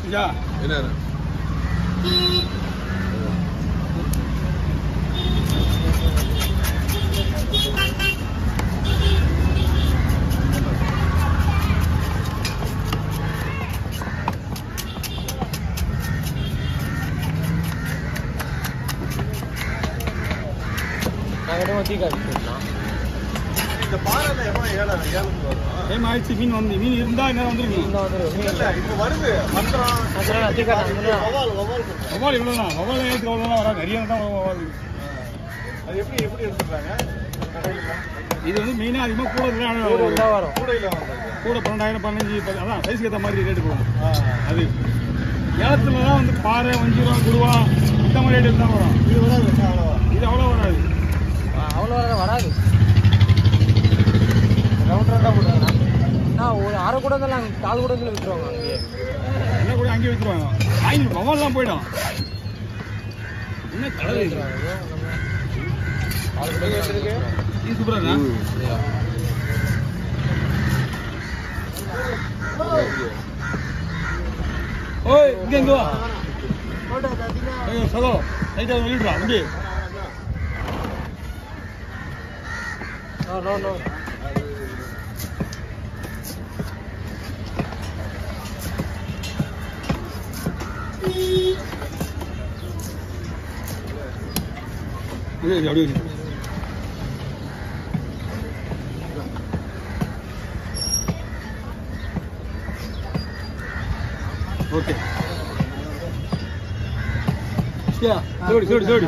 ஐயா என்ன இந்த பாறை எவ்வளோ ஏழை ஏழுக்கு வரும் டைம் ஆயிடுச்சு மீன் வந்து மீன் இருந்தா என்ன வந்துருக்கும் இல்ல இப்போ வருது மந்திரம் வவால் வவால் கொடுக்கும். வவால் இவ்வளோதான் வவால் ஏற்றுக்கு அவ்வளோதான் வராது நிறைய தான் வவால் அது எப்படி எப்படி எடுத்துக்கிறாங்க கடையில் இது வந்து மெயினாக அதிகமாக கூட இல்லை வரும் கூடையில் வாங்குறது கூட பன்னெண்டாயிரம் பதினஞ்சு பதி- அதான் சைஸ்க்கு ஏற்ற மாதிரி ரேட்டு போகும் ஆ. அது ஏலத்துல தான் வந்து பாறை வஞ்சிரம் குருவா இந்த மாதிரி ரேட்டு தான் வரும் இது வராது அவ்வளோவா இது அவ்வளோ வராது அவ்வளோ வர வராது ரவுண்ட் ரவுண்டாக போடுவாங்க நான் ஒரு அரை கூட தான் கால் கூட விட்டுருவாங்க அங்கேயே என்ன கூட அங்கேயே வச்சுருவாங்க வாங்கி வவால்லாம் போயிடும் என்ன கடை இது இது சூப்பராக ஓய் இங்க இங்க வா ஏய் சதோ ரைட்டா வெளியிடுறா வண்டி நோ நோ நோ அப்படியே இரு, அப்படியே இரு. ஓகே சரியா சோடி சோடி சோடி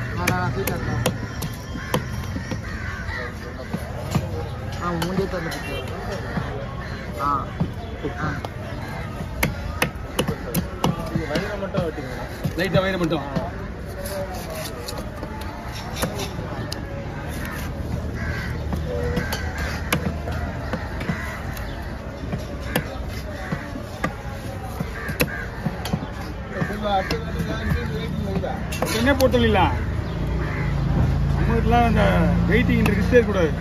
ಮುಂದೆ ತಂದು ಹಾಂ ಹಾಂ வயிறை மட்டும் வெட்டிங்க லைட்டாக வயிறு மட்டும் என்ன போட்டல நம்ம வீட்டுலாம் அந்த வெயிட்டிங் ரிஸ்க் இருக்கக்கூடாது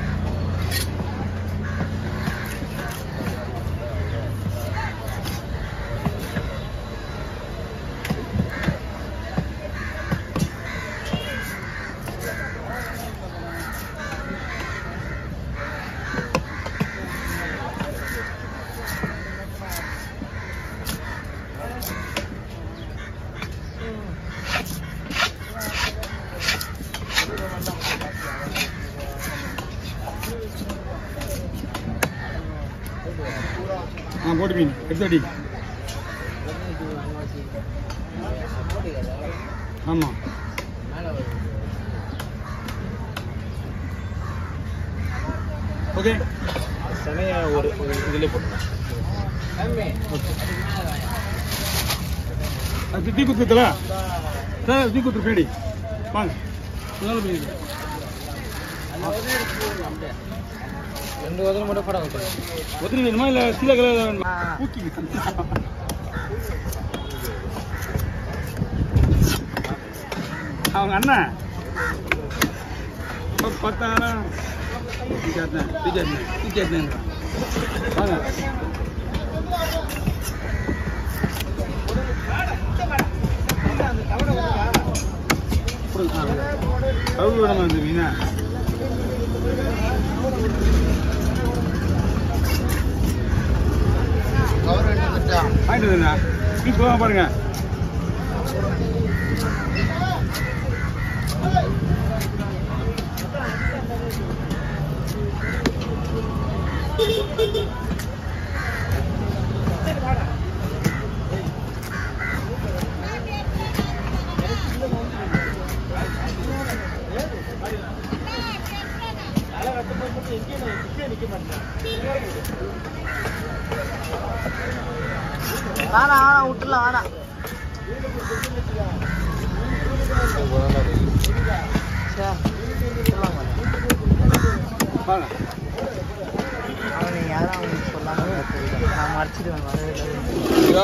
ஆ போட்டு மீன் எடுத்து அடி ஆமாம் ஓகே சனையை ஒரு ஒரு இதிலே போட்டுருங்க அது தீ குத்துக்கல சார் தீ குத்து பின்னாடி வாங்க நல்லா மீன் ரெண்டு வதல் மட்டும் படம் வைக்கிறேன் ஒத்திரி வேணுமா இல்லை சீல கலர் வேணுமா ஊக்கி அவங்க அண்ணன் இப்ப பத்தாயிரம் டீச்சர்ண்ணே டீச்சர்ண்ணே டீச்சர்ண்ணே வாங்க கவுரு வேணுமா இந்த மீனா வாங்கிட்டு வந்துருங்க ப்ளீஸ் போகாம பாருங்க வேணா வேணா விட்டுலாம் வேணாம் சே விட்டுலாம் வாங்க அவன் நீங்கள் யாரும் அவங்களுக்கு சொல்லாமல் நான் மறைச்சிடுவேன் வரவே இல்லை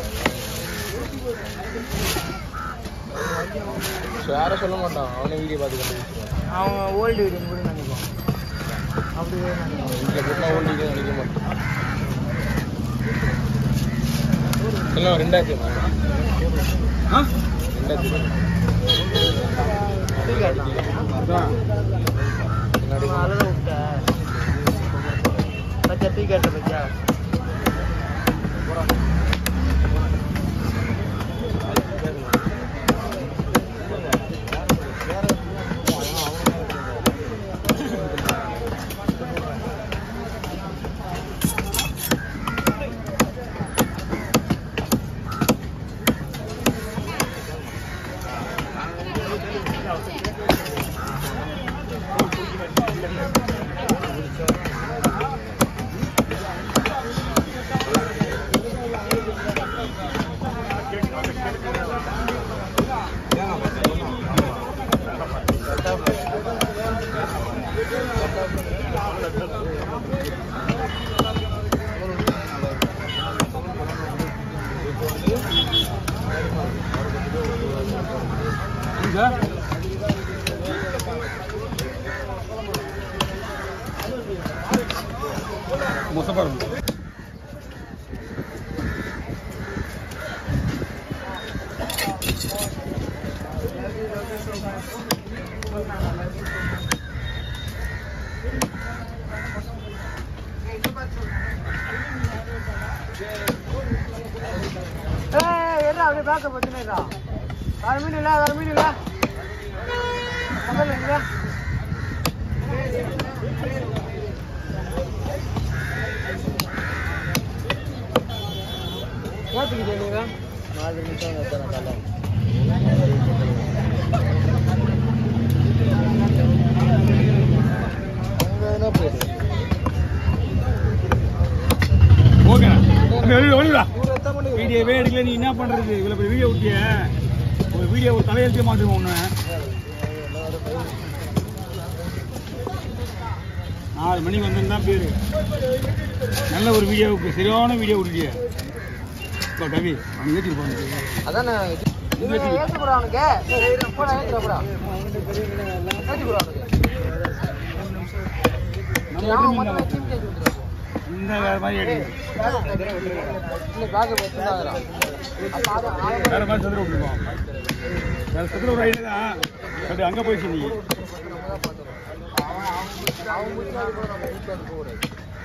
யாரும் சொல்ல மாட்டான் அவனே வீடியோ பார்த்து கண்டுபிடிச்சிருவான் அவன் ஓல்டு வீடுன்னு கூட நினைப்பான் அப்படியே நினைப்பான் வீட்டில் போட்டுனா ஓடிட்டு நினைக்க மாட்டான் எல்லாம் ரெண்டாயிரத்தி ஆ டீ காட்டலாம் அதான் அதில் விட்டேன் பச்சா டீ காட்ட பச்சா இங்க மொசப்பா இருக்கும் ஏய் என்ன அப்படியே பார்க்க பத்தினேடா வேற மீன் இல்ல வேற மீன் இல்ல பக்கத்துல இல்ல ஏத்துக்கிட்டே நீங்க நாலு நிமிஷம் எத்தனை தலை அங்க என்ன போயிடு ஓகே வெளியே வெளியிடா இவரு எத்தனை மணிக்கு வீடியோவே எடுக்கல நீ என்ன பண்றது இவ்வளவு பெரிய வீடியோ விட்டிய ஒரு வீடியோ ஒரு தலையெழுத்தே மாட்டுவோம் ஒண்ணு நாலு மணிக்கு வந்திருந்தா பேரு நல்ல ஒரு வீடியோவுக்கு சரியான வீடியோ விட்டுட்டிய இப்போ கவி அவன் ஏற்றி போங்க அதானே ஏத்து போறா அவனுக்கு போடா ஏத்துறா போடா ஏத்தி போறா அவனுக்கு நம்ம அவன் வீட்டுல மொத்தமா டீம் கேட்டு விட்டுறான் இந்த வேற மாதிரி எடுக்கு இல்ல பேக் எடுத்துட்டாங்கடா அப்ப அது ஆளு வேற மாதிரி சதுர விட்டுருக்கோம் வேற சதுர ஒரு ஐடியா தான் பட் அங்கே போயிடுச்சு நீ அவன் முன்னாடி கூட நம்ம வீட்டுல இருக்க கூடாது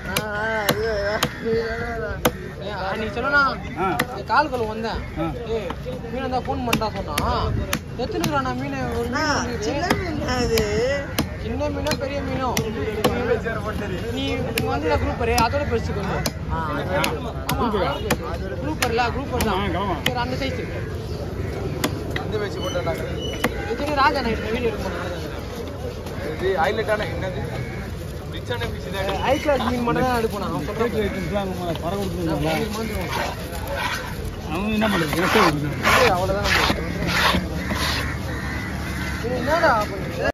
நீ சொன்னா ஆ கால் கொள்ள வந்தேன் ஆ ஏய் மீன் தான் ஃபோன் பண்ணா சொன்னான் எத்தனைக்குறா நான் மீன் ஒரு மீன் சின்ன மீன் அது சின்ன மீனோ பெரிய மீனோ நீ இங்க வந்து குரூப்பர் அதோட பெருசு கொஞ்சம் ஆமா குரூப்பர்ல குரூப்பர் ஆ தான் கிளம்பா சரி அந்த சைஸ் அந்த வச்சு போட்டாங்க இது ராஜா நைட் வீடியோ எடுக்க இது ஹைலைட்டான என்னது ரிச்சான பீஸ் தான் ஹை கிளாஸ் மீன் மட்டும் தான் எடுப்போம் நான் சொல்றேன் கேக் ஐட்டம்ஸ்லாம் நம்ம பறவை கொடுத்துருந்தாங்களா மீன் மாதிரி அவங்க என்ன பண்ணுறது கிணத்தே கொடுத்துருந்தாங்க அவ்வளோதான் நம்ம என்னடா பண்ணுறது